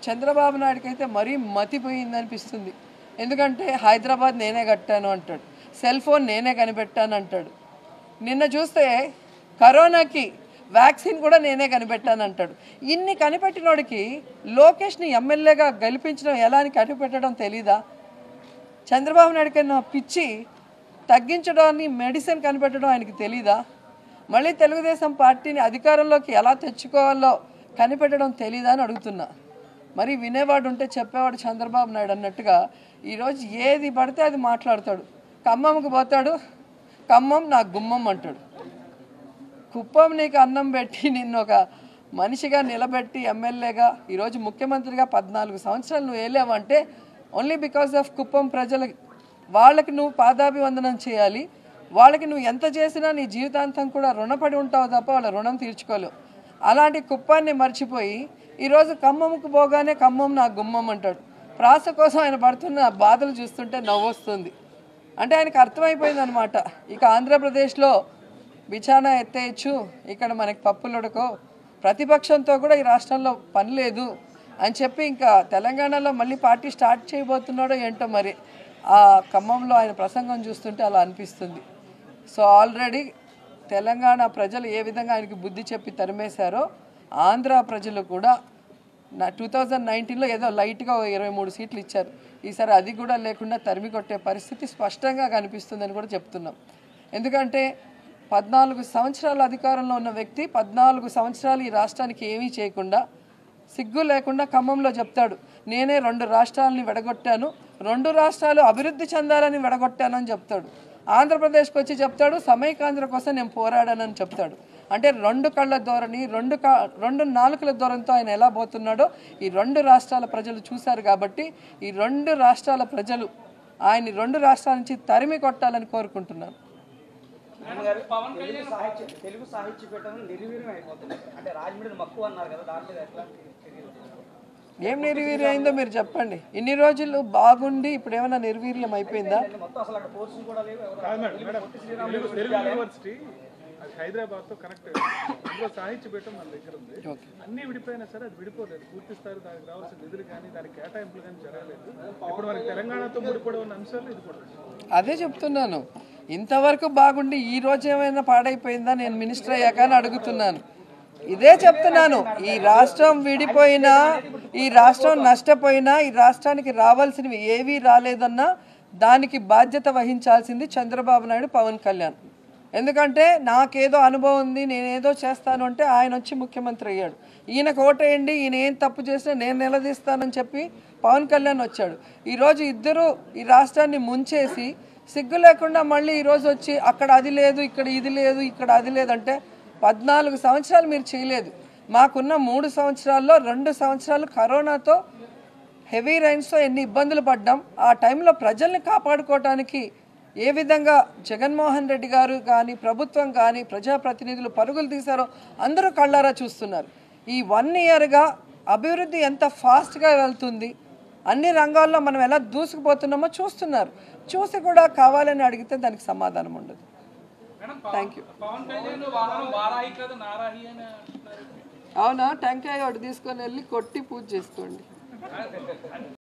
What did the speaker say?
చంద్రబాబు నాయుడుకి అయితే మరీ మతిపోయింది అనిపిస్తుంది ఎందుకంటే హైదరాబాద్ నేనే కట్టాను అంటాడు సెల్ ఫోన్ నేనే కనిపెట్టాను అంటాడు నిన్న చూస్తే కరోనాకి వ్యాక్సిన్ కూడా నేనే కనిపెట్టాను అంటాడు ఇన్ని కనిపెట్టినోడికి లోకేష్ని ఎమ్మెల్యేగా గెలిపించడం ఎలా అని కనిపెట్టడం తెలీదా చంద్రబాబు నాయుడు కన్నా పిచ్చి తగ్గించడాన్ని మెడిసిన్ కనిపెట్టడం ఆయనకి తెలీదా మళ్ళీ తెలుగుదేశం పార్టీని అధికారంలోకి ఎలా తెచ్చుకోవాలో కనిపెట్టడం తెలీదా అని అడుగుతున్నా మరి వినేవాడు ఉంటే చెప్పేవాడు చంద్రబాబు నాయుడు అన్నట్టుగా ఈరోజు ఏది పడితే అది మాట్లాడతాడు ఖమ్మంకి పోతాడు ఖమ్మం నా గుమ్మం అంటాడు కుప్పం నీకు అన్నం పెట్టి నిన్ను ఒక మనిషిగా నిలబెట్టి ఎమ్మెల్యేగా ఈరోజు ముఖ్యమంత్రిగా పద్నాలుగు సంవత్సరాలు నువ్వు వేలేవంటే ఓన్లీ బికాస్ ఆఫ్ కుప్పం ప్రజల వాళ్ళకి నువ్వు పాదాభివందనం చేయాలి వాళ్ళకి నువ్వు ఎంత చేసినా నీ జీవితాంతం కూడా రుణపడి ఉంటావు తప్ప వాళ్ళ రుణం తీర్చుకోలేవు అలాంటి కుప్పాన్ని మర్చిపోయి ఈరోజు ఖమ్మంకు పోగానే ఖమ్మం నా గుమ్మం అంటాడు ప్రాస కోసం ఆయన పడుతున్న బాధలు చూస్తుంటే నవ్వొస్తుంది అంటే ఆయనకు అర్థమైపోయింది అనమాట ఇక ఆంధ్రప్రదేశ్లో బిచానా ఎత్తేయచ్చు ఇక్కడ మనకి పప్పులుడకో ప్రతిపక్షంతో కూడా ఈ రాష్ట్రంలో పని లేదు అని చెప్పి ఇంకా తెలంగాణలో మళ్ళీ పార్టీ స్టార్ట్ చేయబోతున్నాడో ఏంటో మరి ఆ ఖమ్మంలో ఆయన ప్రసంగం చూస్తుంటే అలా అనిపిస్తుంది సో ఆల్రెడీ తెలంగాణ ప్రజలు ఏ విధంగా ఆయనకి బుద్ధి చెప్పి తరిమేశారో ఆంధ్ర ప్రజలు కూడా నా టూ థౌజండ్ నైన్టీన్లో ఏదో లైట్గా ఓ ఇరవై మూడు సీట్లు ఇచ్చారు ఈసారి అది కూడా లేకుండా తరిమి కొట్టే పరిస్థితి స్పష్టంగా కనిపిస్తుందని కూడా చెప్తున్నాం ఎందుకంటే పద్నాలుగు సంవత్సరాల అధికారంలో ఉన్న వ్యక్తి పద్నాలుగు సంవత్సరాలు ఈ రాష్ట్రానికి ఏమీ చేయకుండా సిగ్గు లేకుండా ఖమ్మంలో చెప్తాడు నేనే రెండు రాష్ట్రాలని విడగొట్టాను రెండు రాష్ట్రాలు అభివృద్ధి చెందాలని విడగొట్టానని చెప్తాడు ఆంధ్రప్రదేశ్కి వచ్చి చెప్తాడు సమైకాంధ్ర కోసం నేను పోరాడానని చెప్తాడు అంటే రెండు కళ్ళ ధోరణి రెండు కా రెండు నాలుకల ధోరణితో ఆయన ఎలా పోతున్నాడో ఈ రెండు రాష్ట్రాల ప్రజలు చూశారు కాబట్టి ఈ రెండు రాష్ట్రాల ప్రజలు ఆయన్ని రెండు రాష్ట్రాల నుంచి తరిమి కొట్టాలని కోరుకుంటున్నాను గారు తెలుగు సాహిత్య తెలుగు సాహిత్య పీఠం నిర్వీర్యం అయిపోతుంది అంటే రాజమండ్రి మక్కువ అన్నారు కదా దాని మీద ఎట్లాంటి చర్యలు తీసుకుంటారు? ఏం నిర్వీర్యం అయిందో మీరు చెప్పండి ఇన్ని రోజులు బాగుండి ఇప్పుడు ఏమైనా నిర్వీర్యం అయిపోయిందా అంటే మొత్తం అసలు అక్కడ కోర్సులు కూడా లేవు ఎవరు కాదు madam madam Telugu Telugu university అది హైదరాబాద్తో కనెక్ట్ అందులో సాహిత్య పీఠం మన దగ్గర ఉంది అన్ని విడిపోయినా సరే అది విడిపోలేదు పూర్తి స్థాయి దానికి రావాల్సిన నిధులు కానీ దానికి కేటాయింపులు కానీ జరగలేదు ఇప్పుడు మనకి తెలంగాణతో ముడిపడి ఉన్న అంశాలు ఇది కూడా అదే చెప్తున్నాను ఇంతవరకు బాగుండి ఈ రోజు ఏమైనా పాడైపోయిందా నేను మినిస్టర్ అయ్యాక అని అడుగుతున్నాను ఇదే చెప్తున్నాను ఈ రాష్ట్రం విడిపోయినా ఈ రాష్ట్రం నష్టపోయినా ఈ రాష్ట్రానికి రావాల్సినవి ఏవీ రాలేదన్నా దానికి బాధ్యత వహించాల్సింది చంద్రబాబు నాయుడు పవన్ కళ్యాణ్ ఎందుకంటే నాకేదో అనుభవం ఉంది నేనేదో చేస్తాను అంటే ఆయన వచ్చి ముఖ్యమంత్రి అయ్యాడు ఈయనకు ఓటేయండి ఈయన ఏం తప్పు చేసినా నేను నిలదీస్తానని చెప్పి పవన్ కళ్యాణ్ వచ్చాడు ఈరోజు ఇద్దరు ఈ రాష్ట్రాన్ని ముంచేసి సిగ్గు లేకుండా మళ్ళీ ఈరోజు వచ్చి అక్కడ అది లేదు ఇక్కడ ఇది లేదు ఇక్కడ అది లేదంటే పద్నాలుగు సంవత్సరాలు మీరు చేయలేదు మాకున్న మూడు సంవత్సరాల్లో రెండు సంవత్సరాలు కరోనాతో హెవీ రైన్స్తో ఎన్ని ఇబ్బందులు పడ్డాం ఆ టైంలో ప్రజల్ని కాపాడుకోవటానికి ఏ విధంగా జగన్మోహన్ రెడ్డి గారు కానీ ప్రభుత్వం కానీ ప్రజాప్రతినిధులు పరుగులు తీశారో అందరూ కళ్ళారా చూస్తున్నారు ఈ వన్ ఇయర్గా అభివృద్ధి ఎంత ఫాస్ట్గా వెళ్తుంది అన్ని రంగాల్లో మనం ఎలా దూసుకుపోతున్నామో చూస్తున్నారు చూసి కూడా కావాలని అడిగితే దానికి సమాధానం ఉండదు థ్యాంక్ యూ పవన్ కళ్యాణ్ వాహనం వారాహి కాదు నారాహి అని అంటున్నారు అవునా టెంకాయ ఒకటి తీసుకొని వెళ్ళి కొట్టి పూజ చేసుకోండి